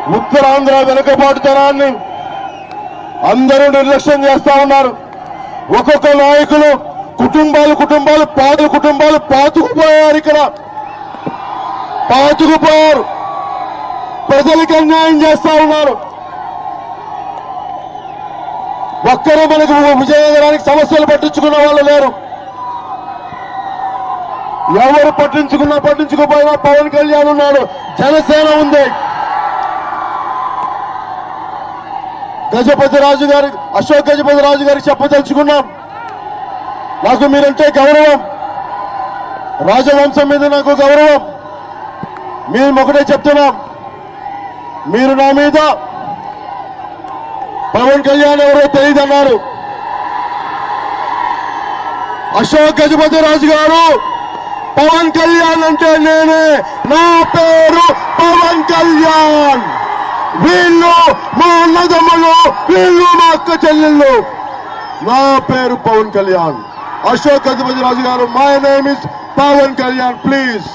ఉత్తరాంధ్ర వెనుకబాటుతనాన్ని అందరూ నిర్లక్ష్యం చేస్తా ఉన్నారు ఒక్కొక్క నాయకులు కుటుంబాలు కుటుంబాలు పాత కుటుంబాలు పాతుకుపోయారు ఇక్కడ పాతుకుపోయారు ప్రజలకు అన్యాయం చేస్తా ఉన్నారు ఒక్కరూ మనకు విజయనగరానికి సమస్యలు పట్టించుకున్న వాళ్ళు లేరు ఎవరు పట్టించుకున్నా పట్టించుకోపోయినా పవన్ కళ్యాణ్ ఉన్నాడు జనసేన ఉంది గజపతి రాజు గారి అశోక్ గజపతి రాజు గారికి చెప్పదలుచుకున్నాం నాకు మీరంటే గౌరవం రాజవంశం మీద నాకు గౌరవం మేము ఒకటే చెప్తున్నాం మీరు నా మీద పవన్ కళ్యాణ్ ఎవరో తెలియదన్నారు అశోక్ గజపతి రాజు గారు పవన్ కళ్యాణ్ అంటే నేనే నా పేరు పవన్ కళ్యాణ్ వీళ్ళు మా అన్నదమ్ములు వీళ్ళు మా అక్క చెల్లెళ్ళు నా పేరు Pawan Kalyan Ashok Gajapathi Raju garu my name is Pawan Kalyan please